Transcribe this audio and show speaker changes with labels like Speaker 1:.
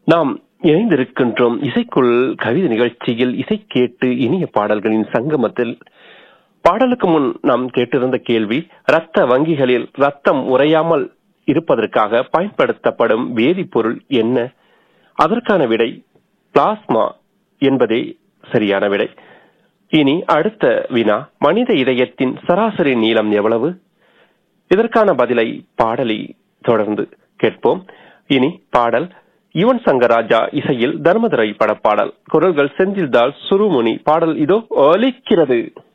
Speaker 1: நாம் இணைந்திருக்கின்றோம் இசைக்குள் கவிதை நிகழ்ச்சியில் இசை கேட்டு இனிய பாடல்களின் சங்கமத்தில் பாடலுக்கு முன் நாம் கேட்டிருந்த கேள்வி இரத்த வங்கிகளில் ரத்தம் உறையாமல் இருப்பதற்காக பயன்படுத்தப்படும் வேதிப்பொருள் என்ன அதற்கான விடை பிளாஸ்மா என்பதே சரியான விடை இனி அடுத்த வினா மனித இதயத்தின் சராசரி நீளம் எவ்வளவு இதற்கான பதிலை பாடலை தொடர்ந்து கேட்போம் இனி பாடல் யுவன் சங்கர் ராஜா இசையில் தர்மதுரை படப்பாடல் குரல்கள் செந்தில்தால் சுருமுனி பாடல் இதோ ஒலிக்கிறது